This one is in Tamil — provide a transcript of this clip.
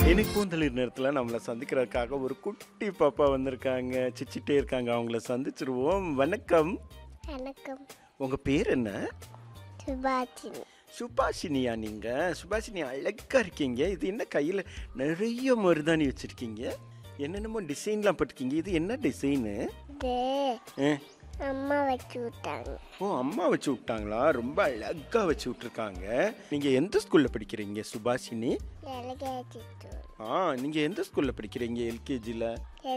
இன்னைக்கு பூந்தளிர் நேரத்தில் நம்மளை சந்திக்கிறதுக்காக ஒரு குட்டி பாப்பா வந்திருக்காங்க சிச்சிட்டே இருக்காங்க அவங்கள சந்திச்சிருவோம் வணக்கம் வணக்கம் உங்கள் பேர் என்ன சுபாஷினி சுபாஷினியா நீங்கள் சுபாஷினி அழகா இருக்கீங்க இது என்ன கையில் நிறைய மருதாணி வச்சுருக்கீங்க என்னென்னமோ டிசைன்லாம் போட்டிருக்கீங்க இது என்ன டிசைனு இது அம்மா வச்சு விட்டாங்க ஓ அம்மா வச்சு விட்டாங்களா ரொம்ப அழகா வச்சு விட்ருக்காங்க நீங்கள் எந்த ஸ்கூலில் படிக்கிறீங்க சுபாஷினி எலகே சித்தூர் ஆ நீங்கள் எந்த ஸ்கூலில் படிக்கிறீங்க எல்கேஜியில்